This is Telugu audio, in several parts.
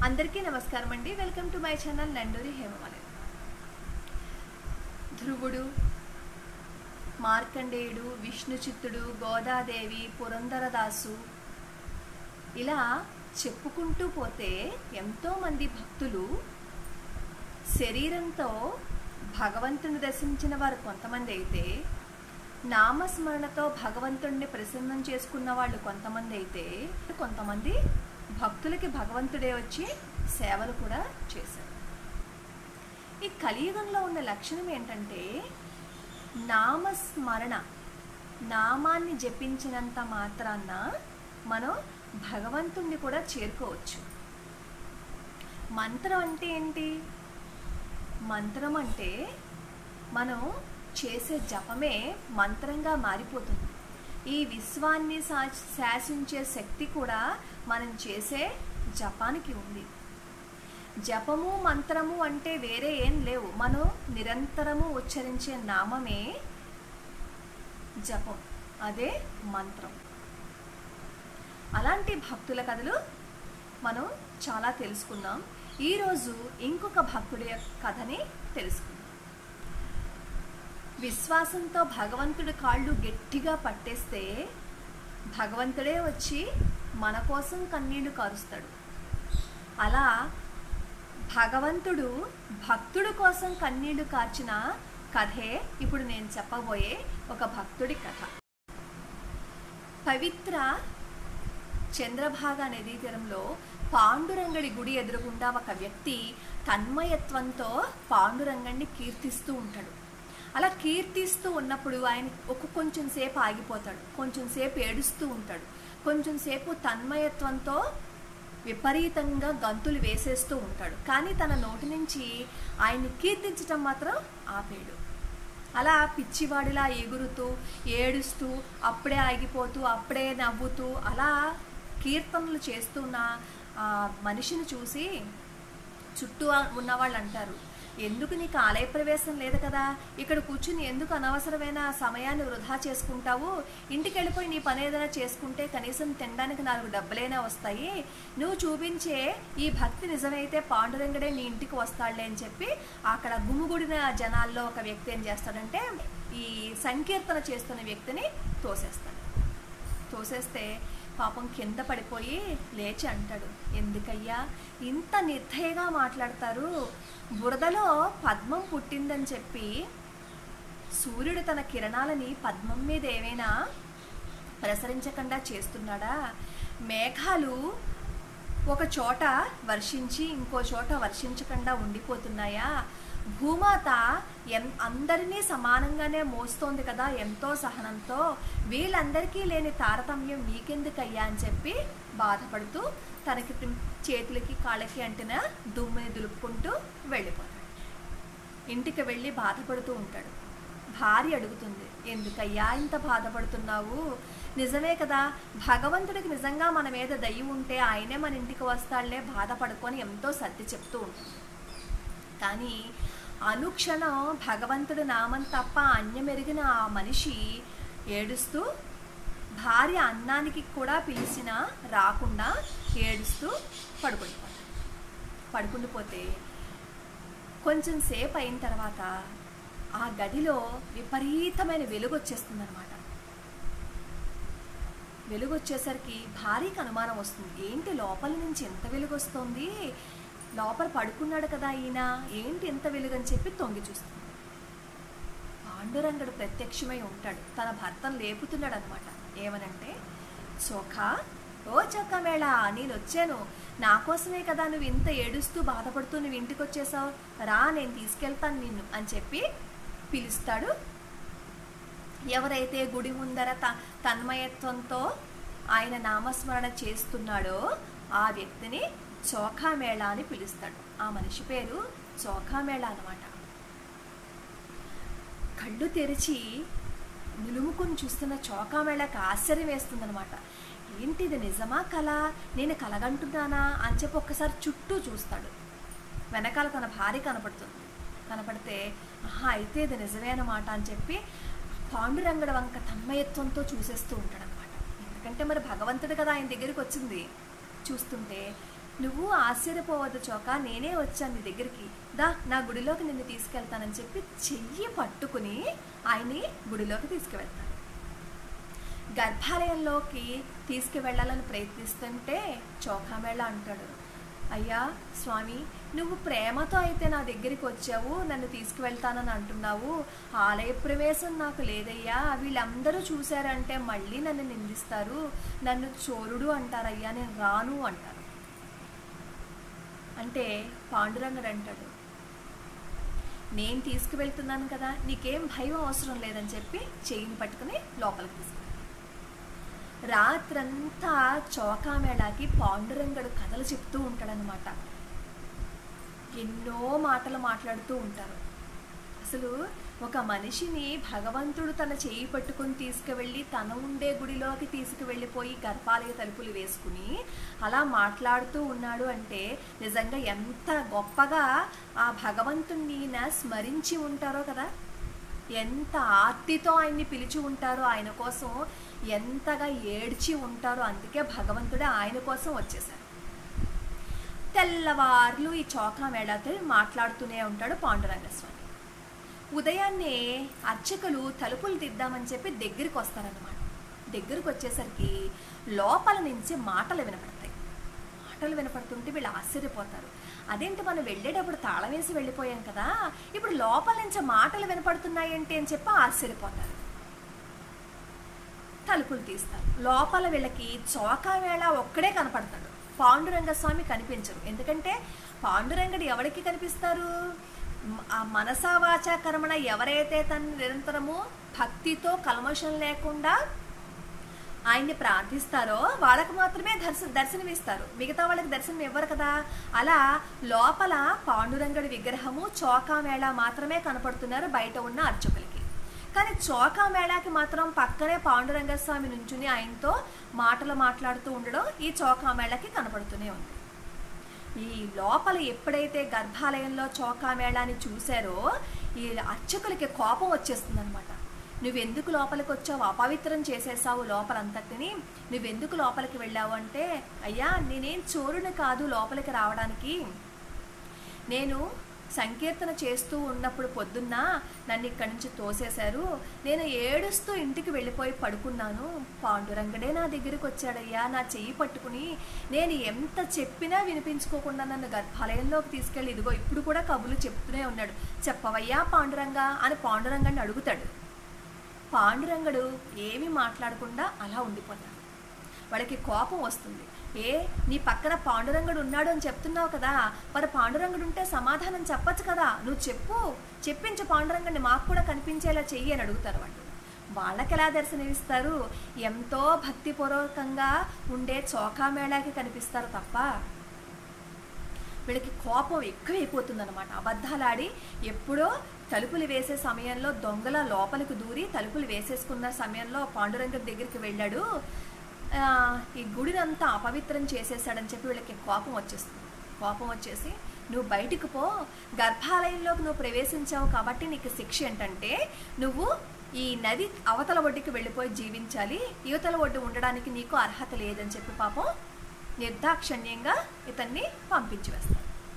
అందరికీ నమస్కారం అండి welcome to my channel Nanduri Hemamali Dhruvudu Markandeyudu విష్ణుచిత్తుడు Godadevi Purandara Dasa ఇలా చెప్పుకుంటూ పోతే ఎంతోమంది భక్తులు శరీరంతో భగవంతుని దర్శించిన వారు కొంతమంది అయితే నామస్మరణతో భగవంతుడిని ప్రసన్నం చేసుకున్న వాళ్ళు కొంతమంది అయితే కొంతమంది భక్తులకి భగవంతుడే వచ్చి సేవలు కూడా చేశారు ఈ కలియుగంలో ఉన్న లక్షణం ఏంటంటే నామస్మరణ నామాన్ని జపించినంత మాత్రాన మనం భగవంతుణ్ణి కూడా చేరుకోవచ్చు మంత్రం అంటే ఏంటి మంత్రం అంటే మనం చేసే జపమే మంత్రంగా మారిపోతుంది ఈ విశ్వాన్ని శా- శాసించే శక్తి కూడా మనం చేసే జపానికి ఉంది జపము మంత్రము అంటే వేరే ఏం లేవు మనం నిరంతరము ఉచ్చరించే నామమే జపం అదే మంత్రం అలాంటి భక్తుల కథలు మనం చాలా తెలుసుకున్నాం ఈరోజు ఇంకొక భక్తుడి యొక్క కథని తెలుసుకుందాం విశ్వాసంతో భగవంతుడి కాళ్ళు గట్టిగా పట్టేస్తే భగవంతుడే వచ్చి మన కోసం కన్నీళ్లు కారుస్తాడు అలా భగవంతుడు భక్తుడు కోసం కన్నీళ్లు కార్చిన కథే ఇప్పుడు నేను చెప్పబోయే ఒక భక్తుడి కథ పవిత్ర చంద్రభాగ నదీ తీరంలో పాండురంగడి గుడి ఎదురుగుండా ఒక వ్యక్తి తన్మయత్వంతో పాండురంగడిని కీర్తిస్తూ ఉంటాడు అలా కీర్తిస్తూ ఉన్నప్పుడు ఆయన ఒక కొంచెం సేపు ఆగిపోతాడు కొంచెం సేపు ఏడుస్తూ ఉంటాడు కొంచెం సేపు తన్మయత్వంతో విపరీతంగా గంతులు వేసేస్తూ ఉంటాడు కానీ తన నోటి నుంచి ఆయన్ని కీర్తించటం మాత్రం ఆపేడు అలా పిచ్చివాడిలా ఎగురుతూ ఏడుస్తూ అప్పుడే ఆగిపోతూ అప్పుడే నవ్వుతూ అలా కీర్తనలు చేస్తున్న ఆ మనిషిని చూసి చుట్టూ ఉన్నవాళ్ళు అంటారు ఎందుకు నీకు ఆలయ ప్రవేశం లేదు కదా ఇక్కడ కూర్చుని ఎందుకు అనవసరమైన సమయాన్ని వృధా చేసుకుంటావు ఇంటికి వెళ్ళిపోయి నీ పని ఏదైనా చేసుకుంటే కనీసం తినడానికి నాలుగు డబ్బులైనా వస్తాయి నువ్వు చూపించే ఈ భక్తి నిజమైతే పాండురంగడే నీ ఇంటికి వస్తాడులే అని చెప్పి అక్కడ గుమిగుడిన జనాల్లో ఒక వ్యక్తి ఏం చేస్తాడంటే ఈ సంకీర్తన చేస్తున్న వ్యక్తిని తోసేస్తాడు తోసేస్తే పాపం కింద పడిపోయి లేచి అంటాడు ఎందుకయ్యా ఇంత నిర్దయగా మాట్లాడతారు బురదలో పద్మం పుట్టిందని చెప్పి సూర్యుడు తన కిరణాలని పద్మం మీద ఏమైనా ప్రసరించకుండా చేస్తున్నాడా మేఘాలు ఒక చోట వర్షించి ఇంకో చోట వర్షించకుండా ఉండిపోతున్నాయా భూమాత ఎన్ అందరినీ సమానంగానే మోస్తోంది కదా ఎంతో సహనంతో వీళ్ళందరికీ లేని తారతమ్యం మీకెందుకయ్యా అని చెప్పి బాధపడుతూ తనకి తిం- చేతులకి కాళ్ళకి అంటిన దుమ్ముని దులుపుకుంటూ వెళ్ళిపోతాడు ఇంటికి వెళ్ళి బాధపడుతూ ఉంటాడు భార్య అడుగుతుంది ఎందుకయ్యా ఇంత బాధపడుతున్నావు నిజమే కదా భగవంతుడికి నిజంగా మన మీద దయ్యి ఉంటే ఆయనే మన ఇంటికి వస్తాడులే బాధపడుకొని ఎంతో సర్ది చెప్తూ ఉంటుంది కానీ అనుక్షణం భగవంతుడి నామం తప్ప అన్యమెరిగిన ఆ మనిషి ఏడుస్తూ భార్య అన్నానికి కూడా పిలిచిన రాకుండా ఏడుస్తూ పడుకుండిపోతాడు పడుకుండిపోతే కొంచెం సేపు అయిన తర్వాత ఆ గదిలో విపరీతమైన వెలుగు వచ్చేస్తుందన్నమాట వెలుగు వచ్చేసరికి భారీకి అనుమానం వస్తుంది ఏంటి లోపల నుంచి ఎంత వెలుగు వస్తుంది లోపల పడుకున్నాడు కదా ఈయన ఏంటి ఎంత వెలుగు అని చెప్పి తొంగి చూస్తుంది పాండురంగడు ప్రత్యక్షమై ఉంటాడు తన భర్తను లేపుతున్నాడు అనమాట ఏమనంటే చోఖ ఓ చొక్క మేళ నేను వచ్చాను నా కోసమే కదా నువ్వు ఇంత ఏడుస్తూ బాధపడుతూ నువ్వు ఇంటికి వచ్చేసావు రా నేను తీసుకెళ్తాను నిన్ను అని చెప్పి పిలుస్తాడు ఎవరైతే గుడి ముందర త తన్మయత్వంతో ఆయన నామస్మరణ చేస్తున్నాడో ఆ వ్యక్తిని చోఖామేళ అని పిలుస్తాడు ఆ మనిషి పేరు చోఖామేళ అనమాట కళ్ళు తెరిచి నిలుముకుని చూస్తున్న చోకామేళకి ఆశ్చర్యం వేస్తుందనమాట ఏంటి ఇది నిజమా కళ నేను కలగంటున్నానా అని చెప్పి ఒక్కసారి చుట్టూ చూస్తాడు వెనకాల తన భార్య కనపడుతుంది కనపడితే ఆహా అయితే ఇది నిజమే అన్నమాట అని చెప్పి పాండురంగడ వంక తన్మయత్వంతో చూసేస్తూ ఉంటాడనమాట ఎందుకంటే మరి భగవంతుడు కదా ఆయన దగ్గరికి వచ్చింది చూస్తుంటే నువ్వు ఆశ్చర్యపోవద్దు చోక నేనే వచ్చాను నీ దగ్గరికి దా నా గుడిలోకి నిన్ను తీసుకెళ్తానని చెప్పి చెయ్యి పట్టుకుని ఆయన్ని గుడిలోకి తీసుకువెళ్తాను గర్భాలయంలోకి తీసుకువెళ్ళాలని ప్రయత్నిస్తుంటే చోకామేళ అంటాడు అయ్యా స్వామి నువ్వు ప్రేమతో అయితే నా దగ్గరికి వచ్చావు నన్ను తీసుకువెళ్తానని అంటున్నావు ఆలయ ప్రవేశం నాకు లేదయ్యా వీళ్ళందరూ చూశారంటే మళ్ళీ నన్ను నిందిస్తారు నన్ను చోరుడు అంటారయ్యా నేను రాను అంటారు అంటే పాండురంగడు అంటాడు నేను తీసుకువెళ్తున్నాను కదా నీకేం భయం అవసరం లేదని చెప్పి చెయ్యిని పట్టుకుని లోపలికి తీసుకెళ్ళి రాత్రంతా చౌకామేళాకి పాండురంగడు కథలు చెప్తూ ఉంటాడనమాట ఎన్నో మాటలు మాట్లాడుతూ ఉంటారు అసలు ఒక మనిషిని భగవంతుడు తన చేయి పట్టుకొని తీసుకువెళ్ళి తన ఉండే గుడిలోకి తీసుకువెళ్ళిపోయి గర్భాలయ తలుపులు వేసుకుని అలా మాట్లాడుతూ ఉన్నాడు అంటే నిజంగా ఎంత గొప్పగా ఆ భగవంతుణ్ణి ఈయన స్మరించి ఉంటారో కదా ఎంత ఆర్తితో ఆయన్ని పిలిచి ఉంటారో ఆయన కోసం ఎంతగా ఏడ్చి ఉంటారో అందుకే భగవంతుడే ఆయన కోసం వచ్చేసారు తెల్లవార్లు ఈ చౌకా మేళతో మాట్లాడుతూనే ఉంటాడు పాండురంగ స్వామి ఉదయాన్నే అర్చకులు తలుపులు దిద్దామని చెప్పి దగ్గరికి వస్తారనమాట దగ్గరికి వచ్చేసరికి లోపల నుంచి మాటలు వినపడతాయి మాటలు వినపడుతుంటే వీళ్ళు ఆశ్చర్యపోతారు అదేంటి మనం వెళ్ళేటప్పుడు తాళం వేసి వెళ్ళిపోయాం కదా ఇప్పుడు లోపల నుంచి మాటలు వినపడుతున్నాయంటే అని చెప్పి ఆశ్చర్యపోతారు తలుపులు తీస్తారు లోపల వీళ్ళకి చౌకా వేళ ఒక్కడే కనపడతాడు పాండురంగ స్వామి కనిపించరు ఎందుకంటే పాండురంగడు ఎవరికి కనిపిస్తారు మ- ఆ మనసావాచ కర్మణ ఎవరైతే తను నిరంతరము భక్తితో కల్మషం లేకుండా ఆయన్ని ప్రార్థిస్తారో వాళ్ళకు మాత్రమే దర్శ దర్శనమిస్తారు మిగతా వాళ్ళకి దర్శనం ఇవ్వరు కదా అలా లోపల పాండురంగడి విగ్రహము చౌకా మేళ మాత్రమే కనపడుతున్నారు బయట ఉన్న అర్చకులకి కానీ చౌకా మేళాకి మాత్రం పక్కనే పాండురంగ స్వామి నుంచుని ఆయనతో మాటలు మాట్లాడుతూ ఉండడం ఈ చౌకా మేళాకి కనపడుతూనే ఉంది ఈ లోపల ఎప్పుడైతే గర్భాలయంలో చౌకా మేళాన్ని చూశారో ఈ అర్చకులకి కోపం వచ్చేస్తుందన్నమాట నువ్వెందుకు లోపలికి వచ్చావు అపవిత్రం చేసేసావు లోపలంతటిని నువ్వెందుకు లోపలికి వెళ్ళావు అంటే అయ్యా నేనేం చోరుని కాదు లోపలికి రావడానికి నేను సంకీర్తన చేస్తూ ఉన్నప్పుడు పొద్దున్న నన్ను ఇక్కడి నుంచి తోసేశారు నేను ఏడుస్తూ ఇంటికి వెళ్ళిపోయి పడుకున్నాను పాండురంగడే నా దగ్గరికి వచ్చాడయ్యా నా చెయ్యి పట్టుకుని నేను ఎంత చెప్పినా వినిపించుకోకుండా నన్ను గర్భాలయంలోకి తీసుకెళ్ళి ఇదిగో ఇప్పుడు కూడా కబులు చెప్తూనే ఉన్నాడు చెప్పవయ్యా పాండురంగ అని పాండురంగాన్ని అడుగుతాడు పాండురంగడు ఏమీ మాట్లాడకుండా అలా ఉండిపోతాడు వాడికి కోపం వస్తుంది ఏ నీ పక్కన పాండురంగడు ఉన్నాడు అని చెప్తున్నావు కదా మరి పాండురంగడు ఉంటే సమాధానం చెప్పొచ్చు కదా నువ్వు చెప్పు చెప్పించు పాండురంగడిని మాకు కూడా కనిపించేలా చెయ్యి అని అడుగుతారు వాళ్ళు వాళ్ళకి ఎలా దర్శనమిస్తారు ఎంతో భక్తిపూర్వకంగా ఉండే చౌకా మేళాకి కనిపిస్తారు తప్ప వీళ్ళకి కోపం ఎక్కువైపోతుందన్నమాట అబద్ధాలాడి ఎప్పుడో తలుపులు వేసే సమయంలో దొంగల లోపలికి దూరి తలుపులు వేసేసుకున్న సమయంలో పాండురంగడి దగ్గరికి వెళ్ళాడు ఆ, ఈ గుడినంతా అపవిత్రం చేసేసాడని చెప్పి వీళ్ళకి కోపం వచ్చేస్తుంది కోపం వచ్చేసి నువ్వు బయటికి పో గర్భాలయంలోకి నువ్వు ప్రవేశించావు కాబట్టి నీకు శిక్ష ఏంటంటే నువ్వు ఈ నది అవతల ఒడ్డుకి వెళ్ళిపోయి జీవించాలి యువతల ఒడ్డు ఉండడానికి నీకు అర్హత లేదని చెప్పి పాపం నిర్దాక్షణ్యంగా ఇతన్ని పంపించి వేస్తాడు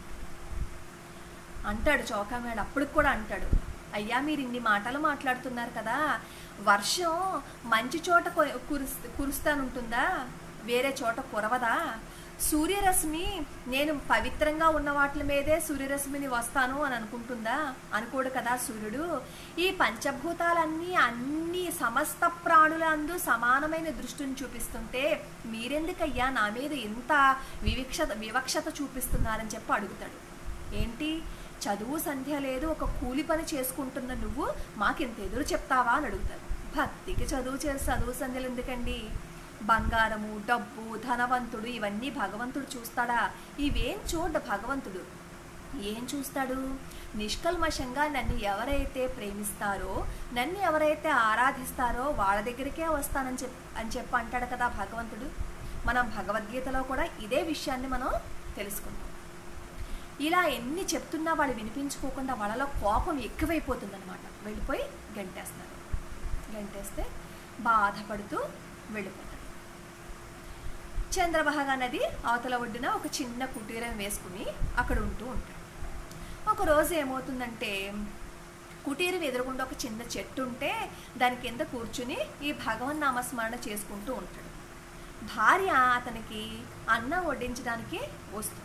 అంటాడు చౌకామేడ అప్పుడు కూడా అంటాడు అయ్యా మీరు ఇన్ని మాటలు మాట్లాడుతున్నారు కదా వర్షం మంచి చోట కొ- కురుస్ కురుస్తానుంటుందా వేరే చోట కురవదా సూర్యరశ్మి నేను పవిత్రంగా ఉన్న వాటి మీదే సూర్యరశ్మిని వస్తాను అని అనుకుంటుందా అనుకోడు కదా సూర్యుడు ఈ పంచభూతాలన్నీ అన్ని సమస్త ప్రాణులందు సమానమైన దృష్టిని చూపిస్తుంటే మీరెందుకయ్యా నా మీద ఇంత వివక్షత వివక్షత చూపిస్తున్నారని చెప్పి అడుగుతాడు ఏంటి చదువు సంధ్య లేదు ఒక కూలి పని చేసుకుంటున్న నువ్వు మాకింత ఎదురు చెప్తావా అని అడుగుతాడు భక్తికి చదువు చేసి చదువు సంధ్యలు ఎందుకండి బంగారము డబ్బు ధనవంతుడు ఇవన్నీ భగవంతుడు చూస్తాడా ఇవేం చూడ భగవంతుడు ఏం చూస్తాడు నిష్కల్మషంగా నన్ను ఎవరైతే ప్రేమిస్తారో నన్ను ఎవరైతే ఆరాధిస్తారో వాళ్ళ దగ్గరికే వస్తానని చెప్ అని చెప్పి అంటాడు కదా భగవంతుడు మనం భగవద్గీతలో కూడా ఇదే విషయాన్ని మనం తెలుసుకుంటాం ఇలా ఎన్ని చెప్తున్నా వాళ్ళు వినిపించుకోకుండా వాళ్ళలో కోపం ఎక్కువైపోతుందన్నమాట వెళ్ళిపోయి గంటేస్తారు గంటేస్తే బాధపడుతూ వెళ్ళిపోతాడు చంద్రభాగ నది అవతల ఒడ్డున ఒక చిన్న కుటీరం వేసుకుని అక్కడ ఉంటూ ఉంటాడు ఒక రోజు ఏమవుతుందంటే కుటీరం ఎదురుగుండా ఒక చిన్న చెట్టు ఉంటే దాని కింద కూర్చుని ఈ భగవన్ నామస్మరణ చేసుకుంటూ ఉంటాడు భార్య అతనికి అన్నం వడ్డించడానికి వస్తుంది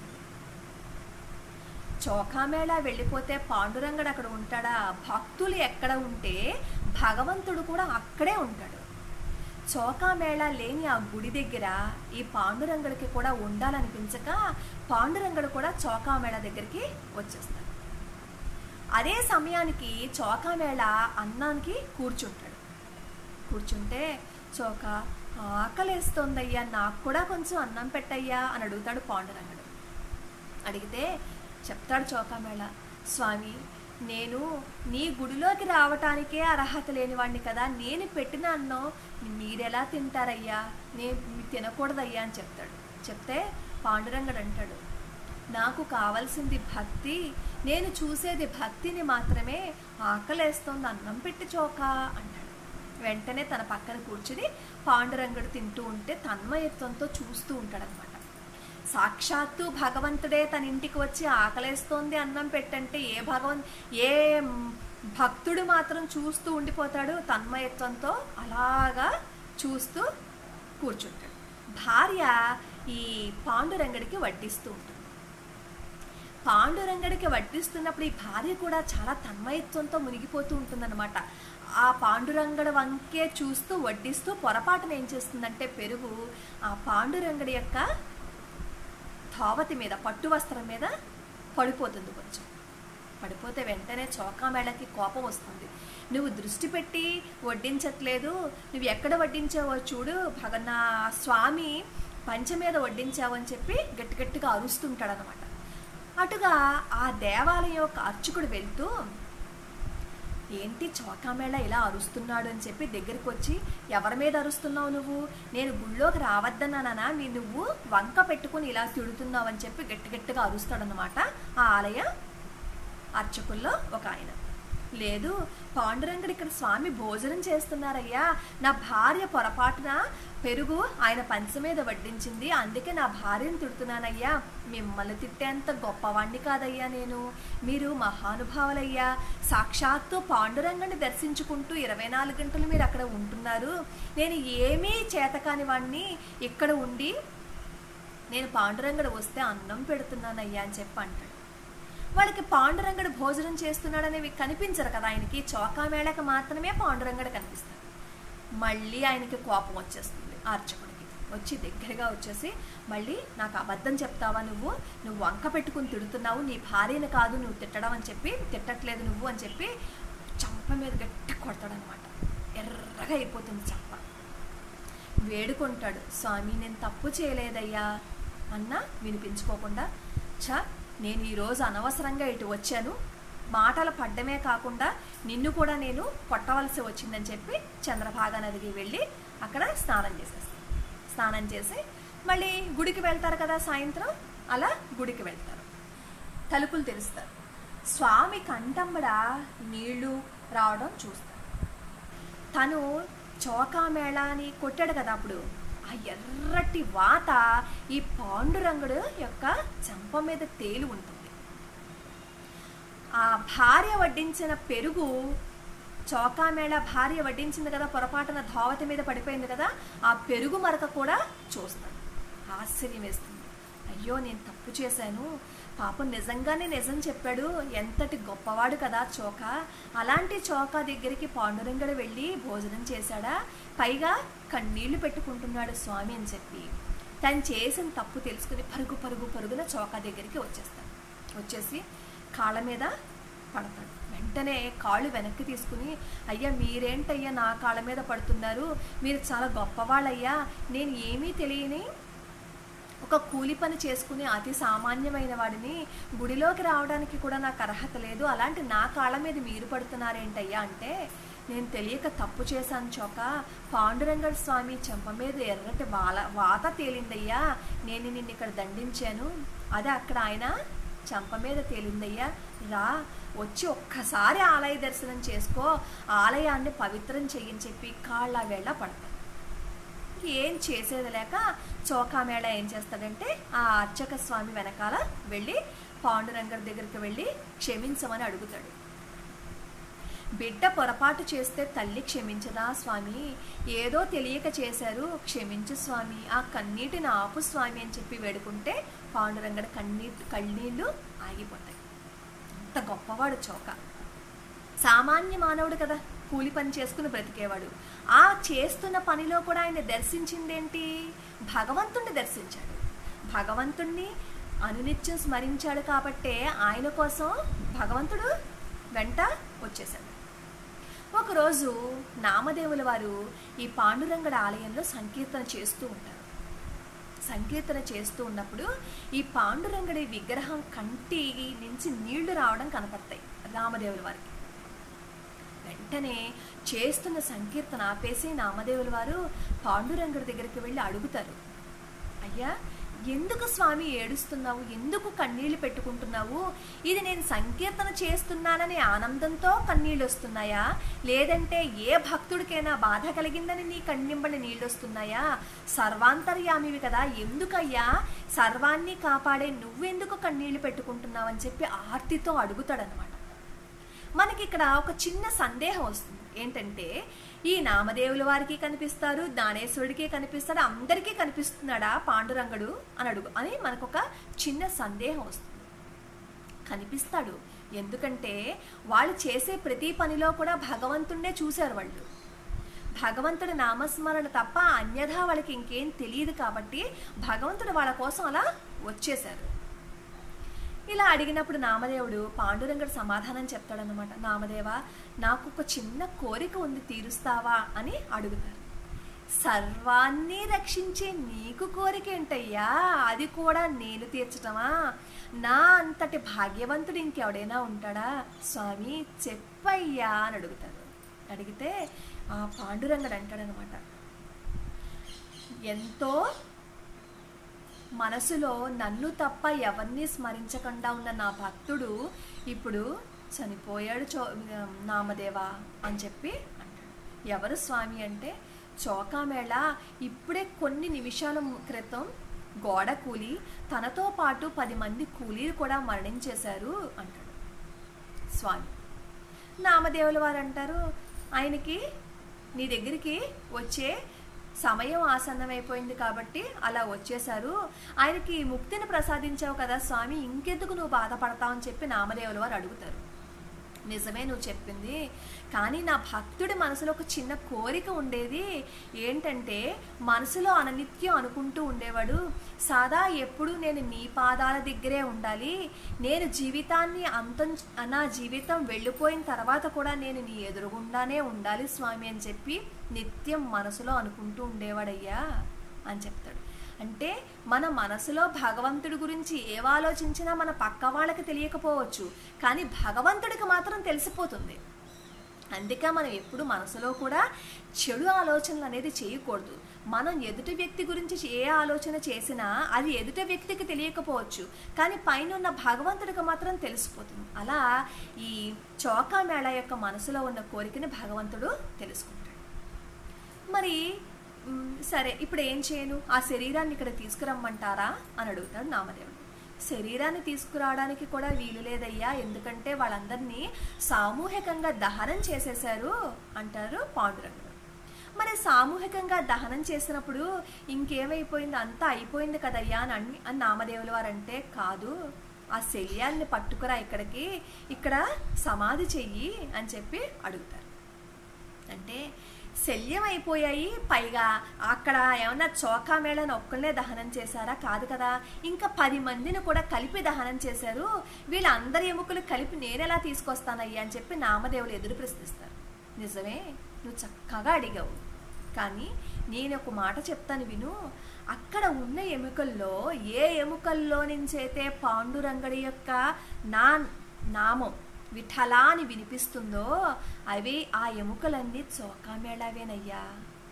చౌకామేళ వెళ్ళిపోతే పాండురంగడు అక్కడ ఉంటాడా భక్తులు ఎక్కడ ఉంటే భగవంతుడు కూడా అక్కడే ఉంటాడు చౌకామేళ లేని ఆ గుడి దగ్గర ఈ పాండురంగడికి కూడా ఉండాలనిపించక పాండురంగడు కూడా చౌకామేళ దగ్గరికి వచ్చేస్తాడు అదే సమయానికి చౌకామేళ అన్నానికి కూర్చుంటాడు కూర్చుంటే చౌక ఆకలేస్తోందయ్యా నాకు కూడా కొంచెం అన్నం పెట్టయ్యా అని అడుగుతాడు పాండురంగడు అడిగితే చెప్తాడు చౌకామేళ స్వామి నేను నీ గుడిలోకి రావటానికే అర్హత లేనివాడిని కదా నేను పెట్టిన అన్నం మీరెలా తింటారయ్యా నేను తినకూడదయ్యా అని చెప్తాడు చెప్తే పాండురంగడు అంటాడు నాకు కావలసింది భక్తి నేను చూసేది భక్తిని మాత్రమే ఆకలేస్తోంది అన్నం పెట్టి చోక అంటాడు వెంటనే తన పక్కన కూర్చుని పాండురంగడు తింటూ ఉంటే తన్మయత్వంతో చూస్తూ ఉంటాడనమాట సాక్షాత్తు భగవంతుడే తన ఇంటికి వచ్చి ఆకలేస్తోంది అన్నం పెట్టంటే ఏ భగవన్ ఏ భక్తుడు మాత్రం చూస్తూ ఉండిపోతాడు తన్మయత్వంతో అలాగా చూస్తూ కూర్చుంటాడు భార్య ఈ పాండురంగడికి వడ్డిస్తూ ఉంటుంది పాండురంగడికి వడ్డిస్తున్నప్పుడు ఈ భార్య కూడా చాలా తన్మయత్వంతో మునిగిపోతూ ఉంటుందన్నమాట ఆ పాండురంగడు వంకే చూస్తూ వడ్డిస్తూ పొరపాటున ఏం చేస్తుందంటే పెరుగు ఆ పాండురంగడి యొక్క ధావతి మీద పట్టు వస్త్రం మీద పడిపోతుంది కొంచెం పడిపోతే వెంటనే చౌకామేళకి కోపం వస్తుంది నువ్వు దృష్టి పెట్టి వడ్డించట్లేదు నువ్వు ఎక్కడ వడ్డించావో చూడు భగ నా స్వామి పంచ మీద వడ్డించావు అని చెప్పి గట్టి గట్టిగా అరుస్తుంటాడనమాట అటుగా ఆ దేవాలయం యొక్క అర్చకుడు వెళ్తూ ఏంటి చౌకామేళ ఇలా అరుస్తున్నాడు అని చెప్పి దగ్గరికి వచ్చి ఎవరి మీద అరుస్తున్నావు నువ్వు నేను గుళ్ళోకి రావద్దన్నానా మీ నువ్వు వంక పెట్టుకుని ఇలా తిడుతున్నావు అని చెప్పి గట్టి గట్టిగా అరుస్తాడనమాట ఆ ఆలయ అర్చకుల్లో ఒక ఆయన లేదు పాండురంగడు ఇక్కడ స్వామి భోజనం చేస్తున్నారయ్యా నా భార్య పొరపాటున పెరుగు ఆయన పంచ మీద వడ్డించింది అందుకే నా భార్యను తిడుతున్నానయ్యా మిమ్మల్ని తిట్టేంత గొప్పవాణ్ణి కాదయ్యా నేను మీరు మహానుభావులయ్యా సాక్షాత్తు పాండురంగని దర్శించుకుంటూ ఇరవై నాలుగు గంటలు మీరు అక్కడ ఉంటున్నారు నేను ఏమీ చేతకాని వాణ్ణి ఇక్కడ ఉండి నేను పాండురంగడు వస్తే అన్నం పెడుతున్నానయ్యా అని చెప్పి అంటాడు వాళ్ళకి పాండురంగడు భోజనం చేస్తున్నాడనేవి కనిపించరు కదా ఆయనకి చౌకామేళకు మాత్రమే పాండురంగడు కనిపిస్తాడు మళ్ళీ ఆయనకి కోపం వచ్చేస్తుంది అర్చకుడికి వచ్చి దగ్గరగా వచ్చేసి మళ్ళీ నాకు అబద్ధం చెప్తావా నువ్వు నువ్వు వంక పెట్టుకుని తిడుతున్నావు నీ భార్యను కాదు నువ్వు తిట్టడం అని చెప్పి తిట్టట్లేదు నువ్వు అని చెప్పి చంప మీద గట్టి కొడతాడనమాట ఎర్రగా అయిపోతుంది చంప వేడుకుంటాడు స్వామి నేను తప్పు చేయలేదయ్యా అన్న వినిపించుకోకుండా చ నేను ఈరోజు అనవసరంగా ఇటు వచ్చాను మాటలు పడ్డమే కాకుండా నిన్ను కూడా నేను కొట్టవలసి వచ్చిందని చెప్పి చంద్రభాగా నదికి వెళ్ళి అక్కడ స్నానం చేసేస్తాను స్నానం చేసి మళ్ళీ గుడికి వెళ్తారు కదా సాయంత్రం అలా గుడికి వెళ్తారు తలుపులు తెరుస్తారు స్వామి కంటంబడ నీళ్లు రావడం చూస్తారు తను చౌకామేళాని కొట్టాడు కదా అప్పుడు ఆ ఎర్రటి వాత ఈ పాండురంగుడు యొక్క చంప మీద తేలి ఉంటుంది ఆ భార్య వడ్డించిన పెరుగు చౌకామేళ భార్య వడ్డించింది కదా పొరపాటున ధావతి మీద పడిపోయింది కదా ఆ పెరుగు మరక కూడా చూస్తాడు ఆశ్చర్యం వేస్తుంది అయ్యో నేను తప్పు చేశాను పాపం నిజంగానే నిజం చెప్పాడు ఎంతటి గొప్పవాడు కదా చోక అలాంటి చోక దగ్గరికి పాండురంగడు వెళ్ళి భోజనం చేశాడా పైగా కన్నీళ్లు పెట్టుకుంటున్నాడు స్వామి అని చెప్పి తను చేసిన తప్పు తెలుసుకుని పరుగు పరుగు పరుగున చోక దగ్గరికి వచ్చేస్తాడు వచ్చేసి కాళ్ళ మీద పడతాడు వెంటనే కాళ్ళు వెనక్కి తీసుకుని అయ్యా మీరేంటయ్యా నా కాళ్ళ మీద పడుతున్నారు మీరు చాలా గొప్పవాళ్ళయ్యా నేను ఏమీ తెలియని ఒక కూలి పని చేసుకుని అతి సామాన్యమైన వాడిని గుడిలోకి రావడానికి కూడా నాకు అర్హత లేదు అలాంటి నా కాళ్ళ మీద మీరు పడుతున్నారేంటయ్యా అంటే నేను తెలియక తప్పు చేశాను చోక పాండురంగడు స్వామి చెంప మీద ఎర్రటి బాల వాత తేలిందయ్యా నేను నిన్ను ఇక్కడ దండించాను అదే అక్కడ ఆయన చెంప మీద తేలిందయ్యా రా వచ్చి ఒక్కసారి ఆలయ దర్శనం చేసుకో ఆలయాన్ని పవిత్రం చెయ్యని చెప్పి కాళ్ళ వేళ పడతాను ఏం చేసేది లేక చోకామేళ ఏం చేస్తాడంటే ఆ అర్చక స్వామి వెనకాల వెళ్ళి పాండురంగడి దగ్గరికి వెళ్ళి క్షమించమని అడుగుతాడు బిడ్డ పొరపాటు చేస్తే తల్లి క్షమించదా స్వామి ఏదో తెలియక చేశారు క్షమించు స్వామి ఆ కన్నీటిని ఆపు స్వామి అని చెప్పి వేడుకుంటే పాండురంగడి కన్నీటి కన్నీళ్లు ఆగిపోతాయి అంత గొప్పవాడు చోక సామాన్య మానవుడు కదా కూలి పని చేసుకుని బ్రతికేవాడు ఆ చేస్తున్న పనిలో కూడా ఆయన దర్శించిందేంటి భగవంతుణ్ణి దర్శించాడు భగవంతుణ్ణి అనునిత్యం స్మరించాడు కాబట్టే ఆయన కోసం భగవంతుడు వెంట వచ్చేశాడు ఒకరోజు నామదేవుల వారు ఈ పాండురంగడ ఆలయంలో సంకీర్తన చేస్తూ ఉంటారు సంకీర్తన చేస్తూ ఉన్నప్పుడు ఈ పాండురంగడి విగ్రహం కంటి నుంచి నీళ్లు రావడం కనపడతాయి రామదేవుల వారికి వెంటనే చేస్తున్న సంకీర్తన ఆపేసి నామదేవుల వారు పాండురంగడి దగ్గరికి వెళ్ళి అడుగుతారు అయ్యా ఎందుకు స్వామి ఏడుస్తున్నావు ఎందుకు కన్నీళ్లు పెట్టుకుంటున్నావు ఇది నేను సంకీర్తన చేస్తున్నానని ఆనందంతో కన్నీళ్ళు వస్తున్నాయా లేదంటే ఏ భక్తుడికైనా బాధ కలిగిందని నీ కన్నింబడి నీళ్ళు వస్తున్నాయా సర్వాంతర్యామివి కదా ఎందుకయ్యా సర్వాన్ని కాపాడే నువ్వెందుకు కన్నీళ్లు పెట్టుకుంటున్నావు అని చెప్పి ఆర్తితో అడుగుతాడనమాట మనకి ఇక్కడ ఒక చిన్న సందేహం వస్తుంది ఏంటంటే ఈ నామదేవుల వారికి కనిపిస్తారు దానేశ్వరుడికి కనిపిస్తాడు అందరికీ కనిపిస్తున్నాడా పాండురంగడు అని అడుగు అని మనకు ఒక చిన్న సందేహం వస్తుంది కనిపిస్తాడు ఎందుకంటే వాళ్ళు చేసే ప్రతి పనిలో కూడా భగవంతుణ్ణే చూశారు వాళ్ళు భగవంతుడి నామస్మరణ తప్ప అన్యథా వాళ్ళకి ఇంకేం తెలియదు కాబట్టి భగవంతుడు వాళ్ళ కోసం అలా వచ్చేశారు ఇలా అడిగినప్పుడు నామదేవుడు పాండురంగడు సమాధానం చెప్తాడనమాట నామదేవ నాకు ఒక చిన్న కోరిక ఉంది తీరుస్తావా అని అడుగుతారు సర్వాన్ని రక్షించే నీకు కోరిక ఏంటయ్యా అది కూడా నేను తీర్చటమా నా అంతటి భాగ్యవంతుడు ఇంకెవడైనా ఉంటాడా స్వామి చెప్పయ్యా అని అడుగుతారు అడిగితే ఆ పాండురంగడు అంటాడనమాట ఎంతో మనసులో నన్ను తప్ప ఎవరిని స్మరించకుండా ఉన్న నా భక్తుడు ఇప్పుడు చనిపోయాడు చో నామదేవా అని చెప్పి అంటాడు ఎవరు స్వామి అంటే చోకామేళ ఇప్పుడే కొన్ని నిమిషాల క్రితం గోడ కూలి తనతో పాటు పది మంది కూలీలు కూడా మరణించేశారు అంటాడు స్వామి నామదేవుల వారు అంటారు ఆయనకి నీ దగ్గరికి వచ్చే సమయం ఆసన్నమైపోయింది కాబట్టి అలా వచ్చేశారు ఆయనకి ముక్తిని ప్రసాదించావు కదా స్వామి ఇంకెందుకు నువ్వు బాధపడతావు అని చెప్పి నామదేవుల వారు అడుగుతారు నిజమే నువ్వు చెప్పింది కానీ నా భక్తుడి మనసులో ఒక చిన్న కోరిక ఉండేది ఏంటంటే మనసులో అననిత్యం అనుకుంటూ ఉండేవాడు సాదా ఎప్పుడు నేను నీ పాదాల దగ్గరే ఉండాలి నేను జీవితాన్ని అంతం నా జీవితం వెళ్ళిపోయిన తర్వాత కూడా నేను నీ ఎదురుగుండానే ఉండాలి స్వామి అని చెప్పి నిత్యం మనసులో అనుకుంటూ ఉండేవాడయ్యా అని చెప్తాడు అంటే మన మనసులో భగవంతుడి గురించి ఏం ఆలోచించినా మన పక్క వాళ్ళకి తెలియకపోవచ్చు కానీ భగవంతుడికి మాత్రం తెలిసిపోతుంది అందుకే మనం ఎప్పుడు మనసులో కూడా చెడు ఆలోచనలు అనేది చేయకూడదు మనం ఎదుటి వ్యక్తి గురించి ఏ ఆలోచన చేసినా అది ఎదుటి వ్యక్తికి తెలియకపోవచ్చు కానీ పైన ఉన్న భగవంతుడికి మాత్రం తెలిసిపోతుంది అలా ఈ చౌకా మేళ యొక్క మనసులో ఉన్న కోరికని భగవంతుడు తెలుసుకుంటాడు మరి మ్, సరే ఇప్పుడు ఏం చేయను ఆ శరీరాన్ని ఇక్కడ తీసుకురమ్మంటారా అని అడుగుతాడు నామదేవుడు శరీరాన్ని తీసుకురావడానికి కూడా వీలు లేదయ్యా ఎందుకంటే వాళ్ళందరినీ సామూహికంగా దహనం చేసేశారు అంటారు పాండురంగుడు మరి సామూహికంగా దహనం చేసినప్పుడు ఇంకేమైపోయింది అంతా అయిపోయింది కదయ్యా అని అన్ని అని నామదేవుల వారు అంటే కాదు ఆ శల్యాన్ని పట్టుకురా ఇక్కడికి ఇక్కడ సమాధి చెయ్యి అని చెప్పి అడుగుతారు అంటే శల్యం అయిపోయాయి పైగా అక్కడ ఏమన్నా చోకా మేళని ఒక్కళ్ళే దహనం చేశారా కాదు కదా ఇంకా పది మందిని కూడా కలిపి దహనం చేశారు వీళ్ళందరి ఎముకలు కలిపి నేనెలా తీసుకొస్తానయ్యా అని చెప్పి నామదేవులు ఎదురు ప్రశ్నిస్తారు నిజమే నువ్వు చక్కగా అడిగావు కానీ నేను ఒక మాట చెప్తాను విను అక్కడ ఉన్న ఎముకల్లో ఏ ఎముకల్లో నుంచైతే పాండురంగడి యొక్క నా నామం విఠలా అని వినిపిస్తుందో అవి ఆ ఎముకలన్నీ చోకామేళావేనయ్యా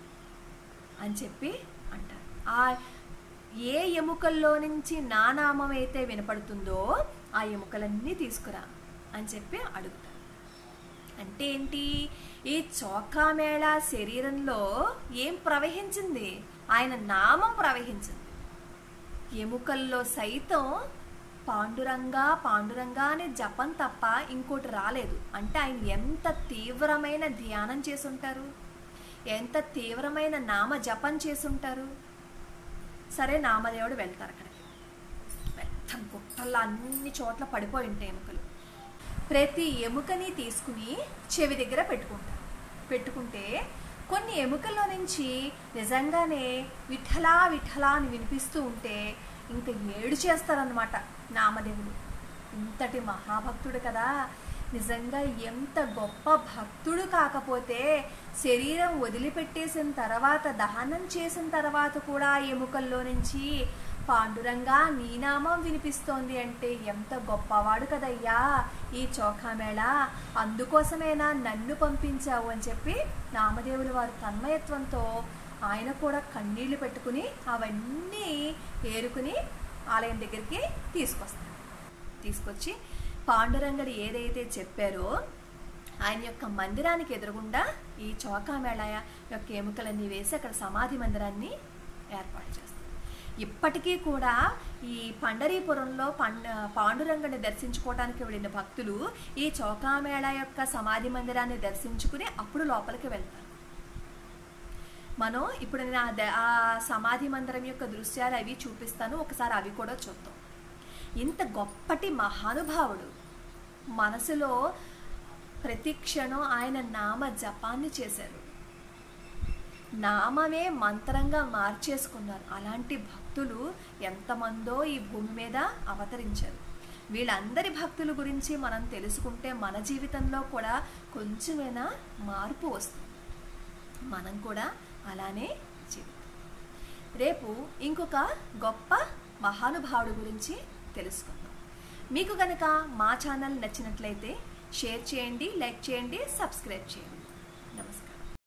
అని చెప్పి అంటారు ఆ ఏ ఎముకల్లో నుంచి నా నామం అయితే వినపడుతుందో ఆ ఎముకలన్నీ తీసుకురా అని చెప్పి అడుగుతారు అంటే ఏంటి ఈ చోకామేళ శరీరంలో ఏం ప్రవహించింది ఆయన నామం ప్రవహించింది ఎముకల్లో సైతం పాండురంగా పాండురంగా అనే జపం తప్ప ఇంకోటి రాలేదు అంటే ఆయన ఎంత తీవ్రమైన ధ్యానం చేసుంటారు ఎంత తీవ్రమైన నామ జపం చేసుంటారు సరే నామదేవుడు వెళ్తారు అక్కడికి పెద్ద గుట్టల్లో అన్ని చోట్ల పడిపోయి ఉంటాయి ఎముకలు ప్రతి ఎముకని తీసుకుని చెవి దగ్గర పెట్టుకుంటారు పెట్టుకుంటే కొన్ని ఎముకల్లో నుంచి నిజంగానే విఠలా విఠలా అని వినిపిస్తూ ఉంటే ఇంకా ఏడు చేస్తారనమాట నామదేవుడు ఇంతటి మహాభక్తుడు కదా నిజంగా ఎంత గొప్ప భక్తుడు కాకపోతే శరీరం వదిలిపెట్టేసిన తర్వాత దహనం చేసిన తర్వాత కూడా ఎముకల్లో నుంచి పాండురంగా నీ నామం వినిపిస్తోంది అంటే ఎంత గొప్పవాడు కదయ్యా ఈ చోఖామేళ అందుకోసమేనా నన్ను పంపించావు అని చెప్పి నామదేవులు వారు తన్మయత్వంతో ఆయన కూడా కన్నీళ్లు పెట్టుకుని అవన్నీ ఏరుకుని ఆలయం దగ్గరికి తీసుకొస్తారు తీసుకొచ్చి పాండురంగడు ఏదైతే చెప్పారో ఆయన యొక్క మందిరానికి ఎదురుగుండా ఈ చౌకామేళ యొక్క ఎముకలన్నీ వేసి అక్కడ సమాధి మందిరాన్ని ఏర్పాటు చేస్తారు ఇప్పటికీ కూడా ఈ పండరీపురంలో పండ పాండురంగని దర్శించుకోవడానికి వెళ్ళిన భక్తులు ఈ చౌకామేళ యొక్క సమాధి మందిరాన్ని దర్శించుకుని అప్పుడు లోపలికి వెళ్తారు మనం ఇప్పుడు నేను ఆ ద- ఆ సమాధి మందిరం యొక్క దృశ్యాలు అవి చూపిస్తాను ఒకసారి అవి కూడా చూద్దాం ఇంత గొప్పటి మహానుభావుడు మనసులో ప్రతి క్షణం ఆయన నామ జపాన్ని చేశారు నామమే మంత్రంగా మార్చేసుకున్నారు అలాంటి భక్తులు ఎంతమందో ఈ భూమి మీద అవతరించారు వీళ్ళందరి భక్తుల గురించి మనం తెలుసుకుంటే మన జీవితంలో కూడా కొంచెమైనా మార్పు వస్తుంది మనం కూడా అలానే జీవితం రేపు ఇంకొక గొప్ప మహానుభావుడు గురించి తెలుసుకుందాం మీకు కనుక మా ఛానల్ నచ్చినట్లయితే షేర్ చేయండి లైక్ చేయండి సబ్స్క్రైబ్ చేయండి నమస్కారం